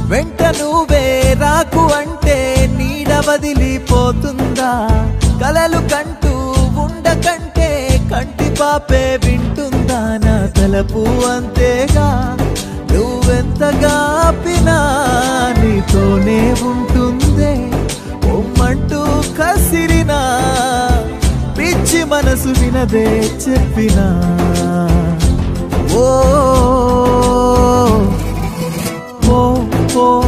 వెంట నువ్వే రాకు అంటే నీడ వదిలిపోతుందా కలలు కంటూ ఉండకంటే కంటి పాపే వింటుందా నా తలపు అంతేగా నువ్వెంతగా ఆపినా నీతోనే ఉంటుందే పొమ్మంటూ కసిరినా పిచ్చి మనసు వినదే చెప్పినా ఓ ఓ ఓ